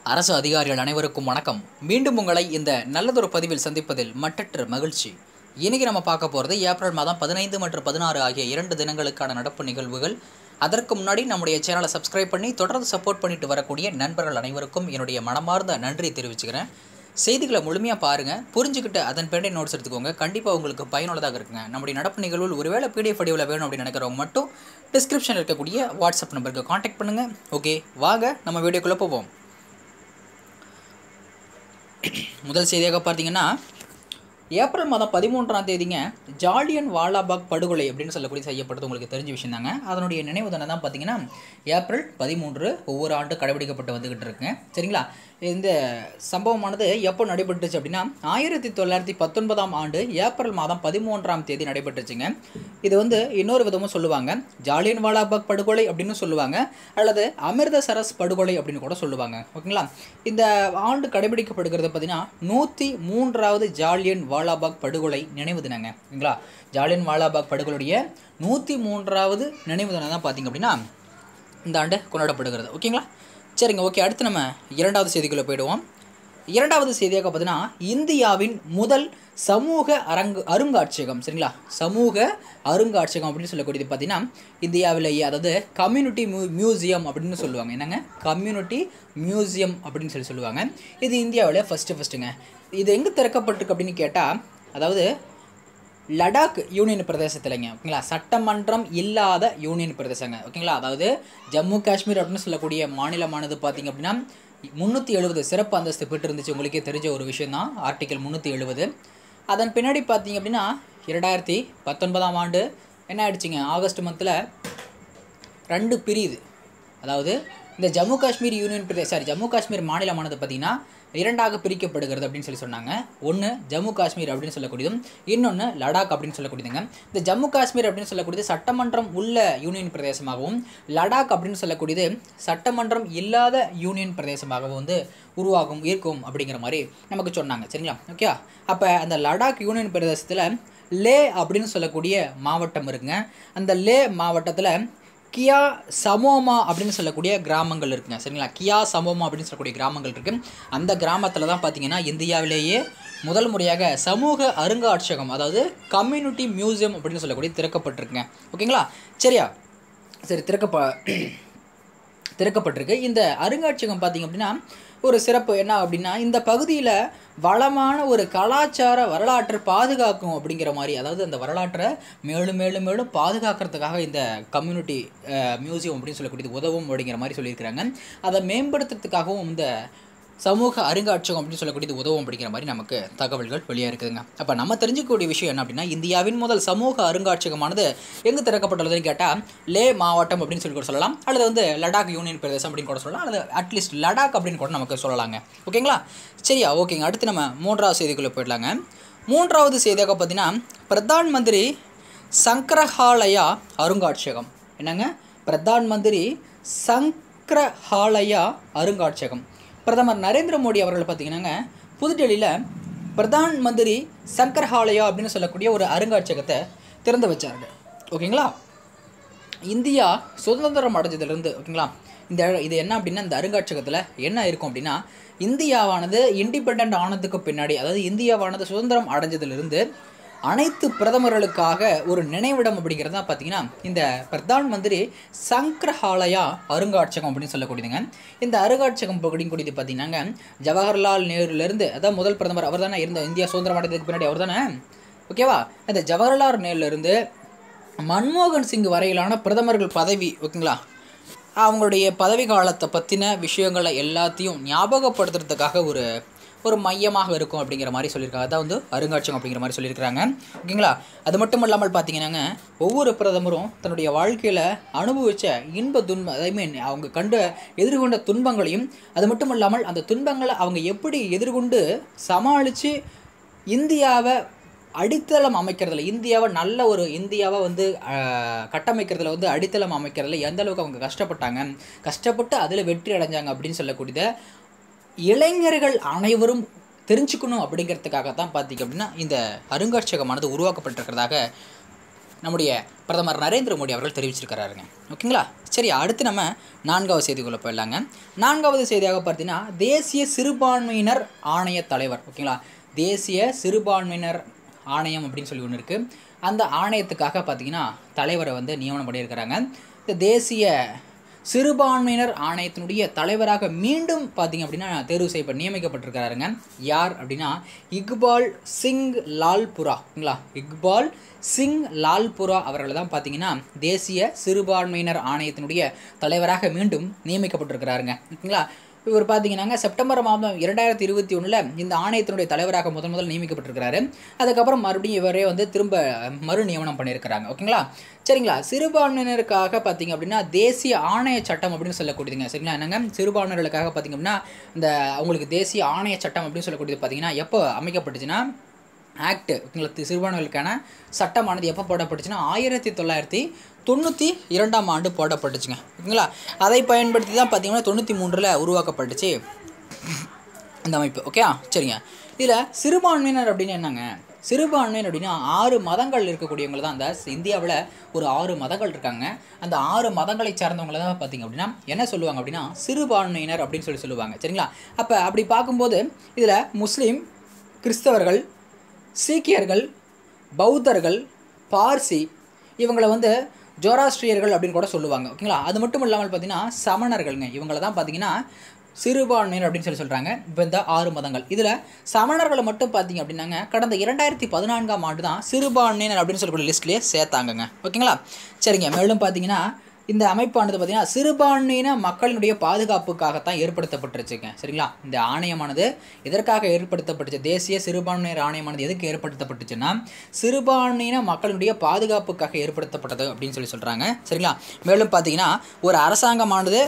அரசு அதிகாரிகள் அனைவருக்கும் வணக்கம் மீண்டும் உங்களை இந்த நல்லதொரு பதிவில் சந்திப்பதில் மட்டற்ற மகிழ்ச்சி இன்னைக்கு நம்ம பார்க்க போகிறது ஏப்ரல் மாதம் பதினைந்து மற்றும் பதினாறு ஆகிய இரண்டு தினங்களுக்கான நடப்பு நிகழ்வுகள் அதற்கு முன்னாடி நம்முடைய சேனலை சப்ஸ்கிரைப் பண்ணி தொடர்ந்து சப்போர்ட் பண்ணிட்டு வரக்கூடிய நண்பர்கள் அனைவருக்கும் என்னுடைய மனமார்ந்த நன்றி தெரிவிச்சுக்கிறேன் செய்திகளை முழுமையாக பாருங்கள் புரிஞ்சுக்கிட்டு அதன் பேண்டை நோட்ஸ் எடுத்துக்கோங்க கண்டிப்பாக உங்களுக்கு பயனுள்ளதாக இருக்குங்க நம்முடைய நடப்பு நிகழ்வில் ஒருவேளை பிடிஎஃப் வடிவில் வேணும் அப்படின்னு நினைக்கிறவங்க மட்டும் டிஸ்கிரிப்ஷனில் இருக்கக்கூடிய வாட்ஸ்அப் நம்பருக்கு காண்டாக்ட் பண்ணுங்கள் ஓகே வாங்க நம்ம வீடியோக்குள்ளே போவோம் முதல் செய்தியாக பார்த்தீங்கன்னா ஏப்ரல் மாதம் பதிமூன்றாம் தேதிங்க ஜாலியன் வாலாபாக் படுகொலை அப்படின்னு சொல்லக்கூடிய செய்யப்பட்டது உங்களுக்கு தெரிஞ்ச விஷயம் தாங்க அதனுடைய நினைவு தினம் தான் பார்த்தீங்கன்னா ஏப்ரல் பதிமூன்று ஒவ்வொரு ஆண்டு கடைபிடிக்கப்பட்டு வந்துக்கிட்டு இருக்குங்க சரிங்களா இந்த சம்பவமானது எப்போ நடைபெற்றுச்சு அப்படின்னா ஆயிரத்தி தொள்ளாயிரத்தி பத்தொன்பதாம் ஆண்டு ஏப்ரல் மாதம் பதிமூன்றாம் தேதி நடைபெற்றுச்சுங்க இது வந்து இன்னொரு விதமும் சொல்லுவாங்க ஜாலியன் வாலாபாக் படுகொலை அப்படின்னு சொல்லுவாங்க அல்லது அமிர்தசரஸ் படுகொலை அப்படின்னு கூட சொல்லுவாங்க ஓகேங்களா இந்த ஆண்டு கடைபிடிக்கப்படுகிறது பார்த்தீங்கன்னா நூற்றி மூன்றாவது ஜாலியன் வாலாபாக் படுகொலை நினைவு தினங்க ஓகேங்களா ஜாலியன் வாலாபாக் படுகொலையுடைய நூற்றி மூன்றாவது நினைவு தினம் தான் பார்த்தீங்க அப்படின்னா இந்த ஆண்டு கொண்டாடப்படுகிறது ஓகேங்களா சரிங்க ஓகே அடுத்து நம்ம இரண்டாவது செய்திக்குள்ளே போயிடுவோம் இரண்டாவது செய்தியாக பார்த்தீங்கன்னா இந்தியாவின் முதல் சமூக அரங்கு அருங்காட்சியகம் சரிங்களா சமூக அருங்காட்சியகம் அப்படின்னு சொல்லக்கூடியது பார்த்தீங்கன்னா இந்தியாவிலேயே அதாவது கம்யூனிட்டி மியூ மியூசியம் அப்படின்னு சொல்லுவாங்க என்னங்க கம்யூனிட்டி மியூசியம் அப்படின்னு சொல்லி சொல்லுவாங்க இது இந்தியாவிலே ஃபஸ்ட்டு ஃபஸ்ட்டுங்க இது எங்கே திறக்கப்பட்டிருக்கு அப்படின்னு கேட்டால் அதாவது லடாக் யூனியன் பிரதேசத்துலங்க ஓகேங்களா சட்டமன்றம் இல்லாத யூனியன் பிரதேசங்க ஓகேங்களா அதாவது ஜம்மு காஷ்மீர் அப்படின்னு சொல்லக்கூடிய மாநிலமானது பார்த்திங்க அப்படின்னா முந்நூற்றி எழுபது சிறப்பு அந்தஸ்து பெற்று இருந்துச்சு உங்களுக்கே தெரிஞ்ச ஒரு விஷயம் தான் ஆர்டிக்கல் முந்நூற்றி எழுபது அதன் பின்னாடி பார்த்தீங்க அப்படின்னா இரண்டாயிரத்தி பத்தொன்பதாம் ஆண்டு என்ன ஆயிடுச்சுங்க ஆகஸ்ட் மந்தில் ரெண்டு பிரியுது அதாவது இந்த ஜம்மு காஷ்மீர் யூனியன் பிரதேச சாரி ஜம்மு காஷ்மீர் மாநிலமானது பார்த்திங்கன்னா இரண்டாக பிரிக்கப்படுகிறது அப்படின்னு சொல்லி சொன்னாங்க ஒன்று ஜம்மு காஷ்மீர் அப்படின்னு சொல்லக்கூடியதும் இன்னொன்று லடாக் அப்படின்னு சொல்லக்கூடியதுங்க இந்த ஜம்மு காஷ்மீர் அப்படின்னு சொல்லக்கூடியது சட்டமன்றம் உள்ள யூனியன் பிரதேசமாகவும் லடாக் அப்படின்னு சொல்லக்கூடியது சட்டமன்றம் இல்லாத யூனியன் பிரதேசமாகவும் வந்து உருவாகும் இருக்கும் அப்படிங்கிற மாதிரி நமக்கு சொன்னாங்க சரிங்களா ஓகே அப்போ அந்த லடாக் யூனியன் பிரதேசத்தில் லே அப்படின்னு சொல்லக்கூடிய மாவட்டம் இருக்குங்க அந்த லே மாவட்டத்தில் கியா சமோமா அப்படின்னு சொல்லக்கூடிய கிராமங்கள் இருக்குங்க சரிங்களா கியா சமோமா அப்படின்னு சொல்லக்கூடிய கிராமங்கள் இருக்குது அந்த கிராமத்தில் தான் பார்த்தீங்கன்னா இந்தியாவிலேயே முதல் முறையாக சமூக அருங்காட்சியகம் அதாவது கம்யூனிட்டி மியூசியம் அப்படின்னு சொல்லக்கூடிய திறக்கப்பட்டிருக்குங்க ஓகேங்களா சரியா சரி திறக்கப்ப திறக்கப்பட்டிருக்கு இந்த அருங்காட்சியகம் பார்த்திங்க அப்படின்னா ஒரு சிறப்பு என்ன அப்படின்னா இந்த பகுதியில் வளமான ஒரு கலாச்சார வரலாற்றை பாதுகாக்கும் அப்படிங்கிற மாதிரி அதாவது அந்த வரலாற்றை மேலும் மேலும் மேலும் பாதுகாக்கிறதுக்காக இந்த கம்யூனிட்டி மியூசியம் அப்படின்னு சொல்லக்கூடியது உதவும் அப்படிங்கிற மாதிரி சொல்லியிருக்கிறாங்க அதை மேம்படுத்துறதுக்காகவும் இந்த சமூக அருங்காட்சியகம் அப்படின்னு சொல்லக்கூடியது உதவும் அப்படிங்கிற மாதிரி நமக்கு தகவல்கள் வெளியாக இருக்குதுங்க அப்போ நம்ம தெரிஞ்சுக்கக்கூடிய விஷயம் என்ன அப்படின்னா இந்தியாவின் முதல் சமூக அருங்காட்சியகமானது எங்கே திறக்கப்பட்டுள்ளதுன்னு கேட்டால் லே மாவட்டம் அப்படின்னு சொல்லி கூட சொல்லலாம் அல்லது வந்து லடாக் யூனியன் பிரதேசம் அப்படின்னு கூட சொல்லலாம் அல்லது அட்லீஸ்ட் லடாக் அப்படின்னு கூட நமக்கு சொல்லலாங்க ஓகேங்களா சரியா ஓகேங்க அடுத்து நம்ம மூன்றாவது செய்திக்குள்ளே போயிடலாங்க மூன்றாவது செய்தியாக பார்த்தீங்கன்னா பிரதான் மந்திரி சங்கரஹாலயா அருங்காட்சியகம் என்னங்க பிரதான் மந்திரி சங்கரஹாலயா அருங்காட்சியகம் பிரதமர் நரேந்திர மோடி அவர்கள் பார்த்தீங்கன்னாங்க புதுடெல்லியில் பிரதான் மந்திரி சங்கர்ஹாலயா அப்படின்னு சொல்லக்கூடிய ஒரு அருங்காட்சியகத்தை திறந்து வச்சாருங்க ஓகேங்களா இந்தியா சுதந்திரம் அடைஞ்சதுலேருந்து ஓகேங்களா இந்த இது என்ன அப்படின்னா இந்த அருங்காட்சியகத்தில் என்ன இருக்கும் அப்படின்னா இந்தியாவானது இண்டிபெண்ட் ஆனதுக்கு பின்னாடி அதாவது இந்தியாவானது சுதந்திரம் அடைஞ்சதுலேருந்து அனைத்து பிரதமர்களுக்காக ஒரு நினைவிடம் அப்படிங்கிறது தான் பார்த்தீங்கன்னா இந்த பிரதான் மந்திரி சங்கரஹாலயா அருங்காட்சியகம் அப்படின்னு சொல்லக்கூடியதுங்க இந்த அருங்காட்சியகம் அப்படிக்கூடியது பார்த்தீங்கன்னாங்க ஜவஹர்லால் நேருலேருந்து அதான் முதல் பிரதமர் அவர் தானே இருந்த இந்தியா சுதந்திரம் அடைந்ததுக்கு பின்னாடி அவர் தானே ஓகேவா இந்த ஜவஹர்லால் நேருலேருந்து மன்மோகன் சிங் வரையிலான பிரதமர்கள் பதவி ஓகேங்களா அவங்களுடைய பதவி காலத்தை பற்றின விஷயங்களை எல்லாத்தையும் ஞாபகப்படுத்துறதுக்காக ஒரு ஒரு மையமாக இருக்கும் அப்படிங்கிற மாதிரி சொல்லியிருக்காங்க அதான் வந்து அருங்காட்சியகம் அப்படிங்கிற மாதிரி சொல்லியிருக்கிறாங்க ஓகேங்களா அது மட்டும் இல்லாமல் பார்த்தீங்கன்னாங்க ஒவ்வொரு பிரதமரும் தன்னுடைய வாழ்க்கையில் அனுபவித்த இன்ப துன்ப ஐ மீன் அவங்க கண்டு எதிர்கொண்ட துன்பங்களையும் அது மட்டும் இல்லாமல் அந்த துன்பங்களை அவங்க எப்படி எதிர்கொண்டு சமாளித்து இந்தியாவை அடித்தளம் அமைக்கிறதுல இந்தியாவை நல்ல ஒரு இந்தியாவை வந்து கட்டமைக்கிறதுல வந்து அடித்தளம் அமைக்கிறதுல எந்த அளவுக்கு அவங்க கஷ்டப்பட்டாங்க கஷ்டப்பட்டு அதில் வெற்றி அடைஞ்சாங்க அப்படின்னு சொல்லக்கூடியத இளைஞர்கள் அனைவரும் தெரிஞ்சுக்கணும் அப்படிங்கிறதுக்காக தான் பார்த்திங்க அப்படின்னா இந்த அருங்காட்சியகமானது உருவாக்கப்பட்டிருக்கிறதாக நம்முடைய பிரதமர் நரேந்திர மோடி அவர்கள் தெரிவிச்சிருக்கிறாருங்க ஓகேங்களா சரி அடுத்து நம்ம நான்காவது செய்திக்குள்ளே போயிடலாங்க நான்காவது செய்தியாக பார்த்தீங்கன்னா தேசிய சிறுபான்மையினர் ஆணைய தலைவர் ஓகேங்களா தேசிய சிறுபான்மையினர் ஆணையம் அப்படின்னு சொல்லி ஒன்று இருக்குது அந்த ஆணையத்துக்காக பார்த்தீங்கன்னா தலைவரை வந்து நியமனம் பண்ணியிருக்கிறாங்க இந்த தேசிய சிறுபான்மையினர் ஆணையத்தினுடைய தலைவராக மீண்டும் பார்த்தீங்க அப்படின்னா தேர்வு செய்யப்பட்டு நியமிக்கப்பட்டிருக்கிறாருங்க யார் அப்படின்னா இக்பால் சிங் லால்புராங்களா இக்பால் சிங் லால்புரா அவர்கள் தான் பார்த்தீங்கன்னா தேசிய சிறுபான்மையினர் ஆணையத்தினுடைய தலைவராக மீண்டும் நியமிக்கப்பட்டிருக்கிறாருங்க ஓகேங்களா இவர் பார்த்தீங்கன்னாங்க செப்டம்பர் மாதம் இரண்டாயிரத்தி இருபத்தி ஒன்றில் இந்த ஆணையத்தினுடைய தலைவராக முதன் முதல் நியமிக்கப்பட்டிருக்கிறாரு அதுக்கப்புறம் மறுபடியும் இவரே வந்து திரும்ப மறு நியமனம் பண்ணியிருக்கிறாங்க ஓகேங்களா சரிங்களா சிறுபான்மையினருக்காக பார்த்தீங்க அப்படின்னா தேசிய ஆணைய சட்டம் அப்படின்னு சொல்லக்கூடியதுங்க சரிங்களா என்னங்க சிறுபான்மையினர்களுக்காக பார்த்தீங்க அப்படின்னா இந்த அவங்களுக்கு தேசிய ஆணைய சட்டம் அப்படின்னு சொல்லக்கூடியது பார்த்தீங்கன்னா எப்போ அமைக்கப்பட்டுச்சுன்னா ஆக்ட் ஓகேங்களா சிறுபான்மைகளுக்கான சட்டமானது எப்போ போடப்பட்டுச்சுன்னா ஆயிரத்தி தொள்ளாயிரத்தி தொண்ணூற்றி இரண்டாம் ஆண்டு போடப்பட்டுச்சுங்க ஓகேங்களா அதை பயன்படுத்தி தான் பார்த்தீங்கன்னா தொண்ணூற்றி மூன்றில் உருவாக்கப்பட்டுச்சு இந்த அமைப்பு ஓகே சரிங்க இதில் சிறுபான்மையினர் அப்படின்னு என்னங்க சிறுபான்மையினர் அப்படின்னா ஆறு மதங்கள் இருக்கக்கூடியவங்க தான் அந்த இந்தியாவில் ஒரு ஆறு மதங்கள் இருக்காங்க அந்த ஆறு மதங்களை சார்ந்தவங்கள தான் பார்த்தீங்க அப்படின்னா என்ன சொல்லுவாங்க அப்படின்னா சிறுபான்மையினர் அப்படின்னு சொல்லி சொல்லுவாங்க சரிங்களா அப்போ அப்படி பார்க்கும்போது இதில் முஸ்லீம் கிறிஸ்தவர்கள் சீக்கியர்கள் பௌத்தர்கள் பார்சி இவங்களை வந்து ஜோராஸ்ட்ரியர்கள் அப்படின்னு கூட சொல்லுவாங்க ஓகேங்களா அது மட்டும் இல்லாமல் பார்த்தீங்கன்னா சமணர்கள்ங்க இவங்கள தான் பார்த்தீங்கன்னா சிறுபான்மையினர் அப்படின்னு சொல்லி சொல்கிறாங்க இப்போ இந்த ஆறு மதங்கள் இதில் சமணர்களை மட்டும் பார்த்தீங்க அப்படின்னாங்க கடந்த இரண்டாயிரத்தி பதினான்காம் ஆண்டு தான் சிறுபான்மையினர் அப்படின்னு சொல்லக்கூடிய லிஸ்ட்லேயே சேர்த்தாங்கங்க ஓகேங்களா சரிங்க மேலும் பார்த்தீங்கன்னா இந்த அமைப்பானது பார்த்தீங்கன்னா சிறுபான்மையின மக்களினுடைய பாதுகாப்புக்காகத்தான் ஏற்படுத்தப்பட்டுருச்சுங்க சரிங்களா இந்த ஆணையமானது எதற்காக ஏற்படுத்தப்பட்டுச்சு தேசிய சிறுபான்மையினர் ஆணையமானது எதுக்கு ஏற்படுத்தப்பட்டுச்சுன்னா சிறுபான்மையின மக்களுடைய பாதுகாப்புக்காக ஏற்படுத்தப்பட்டது அப்படின்னு சொல்லி சொல்கிறாங்க சரிங்களா மேலும் பார்த்தீங்கன்னா ஒரு அரசாங்கமானது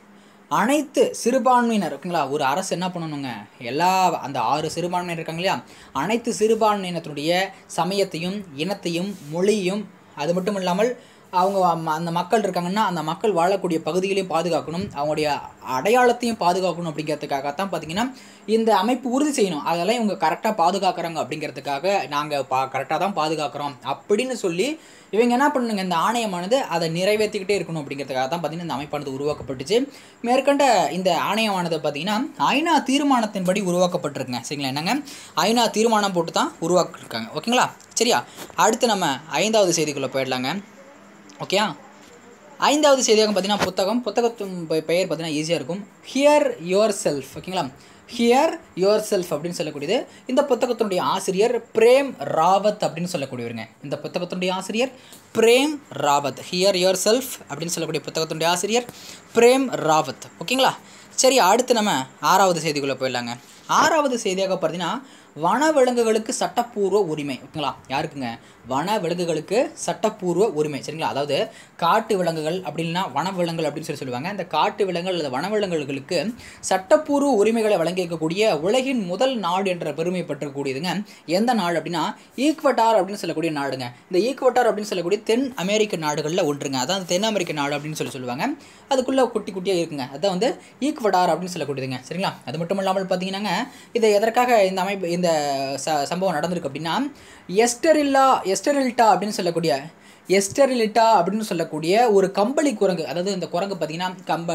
அனைத்து சிறுபான்மையினர் இருக்குங்களா ஒரு அரசு என்ன பண்ணணுங்க எல்லா அந்த ஆறு சிறுபான்மையினர் இருக்காங்க இல்லையா அனைத்து சிறுபான்மையினத்தினுடைய சமயத்தையும் இனத்தையும் மொழியும் அது மட்டும் இல்லாமல் அவங்க ம- அந்த மக்கள் இருக்காங்கன்னா அந்த மக்கள் வாழக்கூடிய பகுதிகளையும் பாதுகாக்கணும் அவங்களுடைய அடையாளத்தையும் பாதுகாக்கணும் அப்படிங்கிறதுக்காகத்தான் பார்த்தீங்கன்னா இந்த அமைப்பு உறுதி செய்யணும் அதெல்லாம் இவங்க கரெக்டாக பாதுகாக்கிறாங்க அப்படிங்கிறதுக்காக நாங்கள் பா கரெக்டாக தான் பாதுகாக்கிறோம் அப்படின்னு சொல்லி இவங்க என்ன பண்ணுங்க இந்த ஆணையமானது அதை நிறைவேற்றிக்கிட்டே இருக்கணும் அப்படிங்கிறதுக்காக தான் பார்த்தீங்கன்னா இந்த அமைப்பானது உருவாக்கப்பட்டுச்சு மேற்கண்ட இந்த ஆணையமானது பார்த்தீங்கன்னா ஐநா தீர்மானத்தின்படி உருவாக்கப்பட்டிருக்குங்க சரிங்களா என்னங்க ஐநா தீர்மானம் போட்டு தான் உருவாக்கியிருக்காங்க ஓகேங்களா சரியா அடுத்து நம்ம ஐந்தாவது செய்திக்குள்ளே போயிடலாங்க ஓகேயா ஐந்தாவது செய்தியாக பார்த்தீங்கன்னா புத்தகம் புத்தகத்தின் பெ- பெயர் பார்த்தீங்கன்னா ஈஸியாக இருக்கும் ஹியர் யுவர் செல்ஃப் ஓகேங்களா ஹியர் யுவர் செல்ஃப் அப்படின்னு சொல்லக்கூடியது இந்த புத்தகத்தினுடைய ஆசிரியர் பிரேம் ராவத் அப்படின்னு சொல்லக்கூடியவருங்க இந்த புத்தகத்தினுடைய ஆசிரியர் Prem Rawat hear yourself அப்படின்னு சொல்லக்கூடிய புத்தகத்தினுடைய ஆசிரியர் பிரேம் ராவத் ஓகேங்களா சரி அடுத்து நம்ம ஆறாவது செய்திக்குள்ளே போயிடலாங்க ஆறாவது செய்தியாக பார்த்தீங்கன்னா வனவிலங்குகளுக்கு சட்டப்பூர்வ உரிமை ஓகேங்களா யாருக்குங்க வனவிலங்குகளுக்கு சட்டப்பூர்வ உரிமை சரிங்களா அதாவது காட்டு விலங்குகள் அப்படின்னா வனவிலங்குகள் அப்படின்னு சொல்லி சொல்லுவாங்க இந்த காட்டு விலங்குகள் அல்லது வனவிலங்குகளுக்கு சட்டப்பூர்வ உரிமைகளை வழங்கியிருக்கக்கூடிய உலகின் முதல் நாடு என்ற பெருமை பெற்றக்கூடியதுங்க எந்த நாடு அப்படின்னா ஈக்வட்டார் அப்படின்னு சொல்லக்கூடிய நாடுங்க இந்த ஈக்வட்டார் அப்படின்னு சொல்லக்கூடிய தென் அமெரிக்க நாடுகளில் ஒன்றுங்க அதான் தென் அமெரிக்க நாடு அப்படின்னு சொல்லி சொல்லுவாங்க அதுக்குள்ளே குட்டி குட்டியாக இருக்குங்க அதான் வந்து ஈக்வடார் அப்படின்னு சொல்லக்கூடியதுங்க சரிங்களா அது மட்டும் இல்லாமல் பார்த்தீங்கன்னாங்க இது எதற்காக இந்த அமைப்பு இந்த ச சம்பவம் நடந்திருக்கு அப்படின்னா எஸ்டரில்லா எஸ்டரில்டா அப்படின்னு சொல்லக்கூடிய எஸ்டரிலிட்டா அப்படின்னு சொல்லக்கூடிய ஒரு கம்பளி குரங்கு அதாவது இந்த குரங்கு பார்த்தீங்கன்னா கம்ப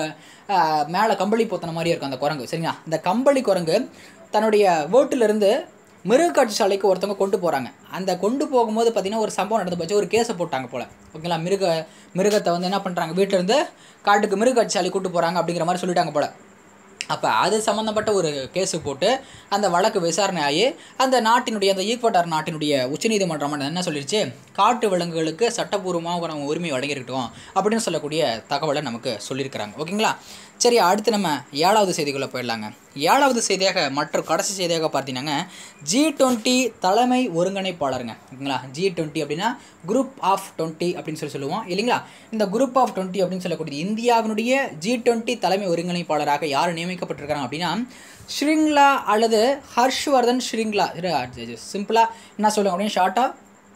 மேலே கம்பளி போத்தன மாதிரி இருக்கும் அந்த குரங்கு சரிங்களா இந்த கம்பளி குரங்கு தன்னுடைய வீட்டிலிருந்து மிருகக்காட்சி சாலைக்கு ஒருத்தவங்க கொண்டு போகிறாங்க அந்த கொண்டு போகும்போது பார்த்தீங்கன்னா ஒரு சம்பவம் நடந்து போச்சு ஒரு கேஸை போட்டாங்க போல் ஓகேங்களா மிருக மிருகத்தை வந்து என்ன பண்ணுறாங்க வீட்டிலேருந்து காட்டுக்கு மிருகக்காட்சி சாலை கூட்டு போகிறாங்க அப்படிங்கிற மாதிரி சொல்லிட்டாங்க போல் அப்போ அது சம்மந்தப்பட்ட ஒரு கேஸு போட்டு அந்த வழக்கு விசாரணை ஆகி அந்த நாட்டினுடைய அந்த ஈக்வட்டார் நாட்டினுடைய உச்சநீதிமன்றம் என்ன சொல்லிருச்சு காட்டு விலங்குகளுக்கு சட்டப்பூர்வமாக நம்ம உரிமை வழங்கியிருக்கட்டும் அப்படின்னு சொல்லக்கூடிய தகவலை நமக்கு சொல்லியிருக்கிறாங்க ஓகேங்களா சரி அடுத்து நம்ம ஏழாவது செய்திக்குள்ளே போயிடலாங்க ஏழாவது செய்தியாக மற்ற கடைசி செய்தியாக பார்த்தீங்கன்னா ஜி டுவெண்ட்டி தலைமை ஒருங்கிணைப்பாளருங்க ஓகேங்களா ஜி டுவெண்ட்டி அப்படின்னா குரூப் ஆஃப் டுவெண்ட்டி அப்படின்னு சொல்லி சொல்லுவோம் இல்லைங்களா இந்த குரூப் ஆஃப் டுவெண்ட்டி அப்படின்னு சொல்லக்கூடிய இந்தியாவினுடைய ஜி டுவெண்ட்டி தலைமை ஒருங்கிணைப்பாளராக யார் நியமிக்கப்பட்டிருக்காங்க அப்படின்னா ஸ்ரீங்லா அல்லது ஹர்ஷ்வர்தன் ஸ்ரீங்லா சிம்பிளாக என்ன சொல்லுவாங்க அப்படின்னு ஷார்ட்டாக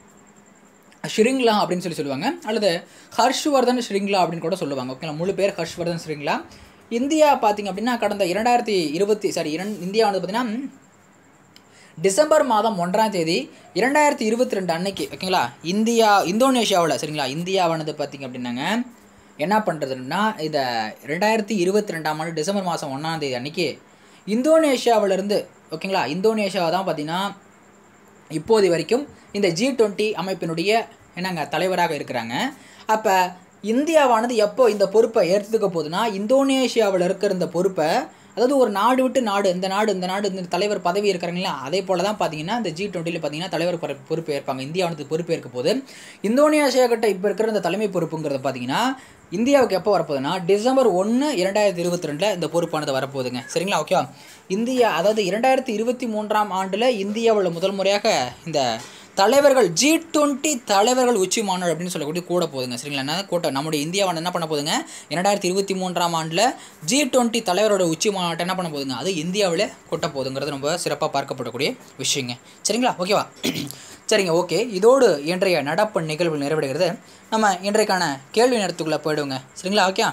ஷ்ரிங்லா அப்படின்னு சொல்லி சொல்லுவாங்க அல்லது ஹர்ஷ்வர்தன் ஸ்ரிங்லா அப்படின்னு கூட சொல்லுவாங்க ஓகேங்களா முழு பேர் ஹர்ஷ்வர்தன் ஸ்ரிங்லா இந்தியா பார்த்தீங்க அப்படின்னா கடந்த இரண்டாயிரத்தி இருபத்தி சாரி இரண் இந்தியா வந்து பார்த்தீங்கன்னா டிசம்பர் மாதம் ஒன்றாம் தேதி இரண்டாயிரத்தி இருபத்தி ரெண்டு அன்னைக்கு ஓகேங்களா இந்தியா இந்தோனேஷியாவில் சரிங்களா இந்தியாவானது பார்த்திங்க அப்படின்னாங்க என்ன பண்ணுறதுன்னா இதை ரெண்டாயிரத்தி இருபத்தி ரெண்டாம் ஆண்டு டிசம்பர் மாதம் ஒன்றாம் தேதி அன்னைக்கு இந்தோனேஷியாவிலேருந்து ஓகேங்களா இந்தோனேஷியாவை தான் பார்த்திங்கன்னா இப்போது வரைக்கும் இந்த ஜி டுவெண்ட்டி அமைப்பினுடைய என்னங்க தலைவராக இருக்கிறாங்க அப்போ இந்தியாவானது எப்போ இந்த பொறுப்பை ஏற்றுக்க போகுதுன்னா இந்தோனேஷியாவில் இருக்கிற இந்த பொறுப்பை அதாவது ஒரு நாடு விட்டு நாடு இந்த நாடு இந்த நாடு இந்த தலைவர் பதவி இருக்கிறாங்களா அதே போல தான் பார்த்தீங்கன்னா இந்த ஜி டுவெண்ட்டியில் பார்த்தீங்கன்னா தலைவர் பொறு- பொறுப்பு ஏற்பாங்க இந்தியாவானது பொறுப்பு ஏற்க போது இந்தோனேஷியா கிட்ட இப்போ இருக்கிற இந்த தலைமை பொறுப்புங்கிறது பார்த்தீங்கன்னா இந்தியாவுக்கு எப்போ வரப்போகுதுன்னா டிசம்பர் ஒன்று இரண்டாயிரத்தி இருபத்தி ரெண்டில் இந்த பொறுப்பானது வரப்போகுதுங்க சரிங்களா ஓகேவா இந்தியா அதாவது இரண்டாயிரத்தி இருபத்தி மூன்றாம் ஆண்டில் இந்தியாவில் முதல் முறையாக இந்த தலைவர்கள் ஜி டுவெண்ட்டி தலைவர்கள் உச்சி மாநாடு அப்படின்னு சொல்லக்கூடிய கூட போகுதுங்க சரிங்களா என்ன கூட்டம் நம்முடைய இந்தியாவான என்ன பண்ண போகுதுங்க இரண்டாயிரத்தி இருபத்தி மூன்றாம் ஆண்டில் ஜி டுவெண்ட்டி தலைவரோட உச்சி மாநாட்டை என்ன பண்ண போகுதுங்க அது இந்தியாவில் கொட்ட போகுதுங்கிறது ரொம்ப சிறப்பாக பார்க்கப்படக்கூடிய விஷயங்க சரிங்களா ஓகேவா சரிங்க ஓகே இதோடு இன்றைய நடப்பு நிகழ்வு நிறைவடைகிறது நம்ம இன்றைக்கான கேள்வி நேரத்துக்குள்ளே போயிடுவோங்க சரிங்களா ஓகே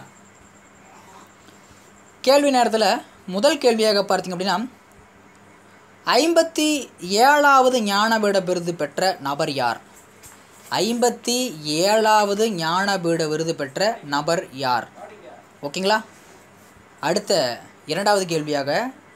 கேள்வி நேரத்தில் முதல் கேள்வியாக பார்த்தீங்க அப்படின்னா ஐம்பத்தி ஏழாவது ஞானபீட விருது பெற்ற நபர் யார் ஐம்பத்தி ஏழாவது ஞானபீட விருது பெற்ற நபர் யார் ஓகேங்களா அடுத்த இரண்டாவது கேள்வியாக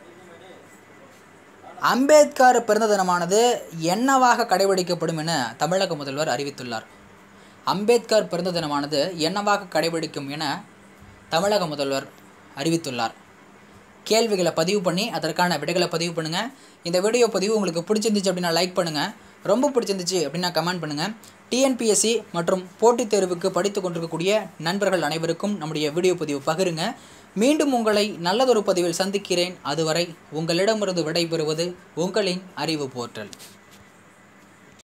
அம்பேத்கர் பிறந்த தினமானது என்னவாக கடைபிடிக்கப்படும் என தமிழக முதல்வர் அறிவித்துள்ளார் அம்பேத்கர் பிறந்த தினமானது என்னவாக கடைபிடிக்கும் என தமிழக முதல்வர் அறிவித்துள்ளார் கேள்விகளை பதிவு பண்ணி அதற்கான விடைகளை பதிவு பண்ணுங்கள் இந்த வீடியோ பதிவு உங்களுக்கு பிடிச்சிருந்துச்சு அப்படின்னா லைக் பண்ணுங்கள் ரொம்ப பிடிச்சிருந்துச்சு அப்படின்னா கமெண்ட் பண்ணுங்கள் டிஎன்பிஎஸ்சி மற்றும் போட்டித் தேர்வுக்கு படித்து கொண்டிருக்கக்கூடிய நண்பர்கள் அனைவருக்கும் நம்முடைய வீடியோ பதிவு பகிருங்க மீண்டும் உங்களை நல்லதொரு பதிவில் சந்திக்கிறேன் அதுவரை உங்களிடமிருந்து விடைபெறுவது உங்களின் அறிவு போர்ட்டல்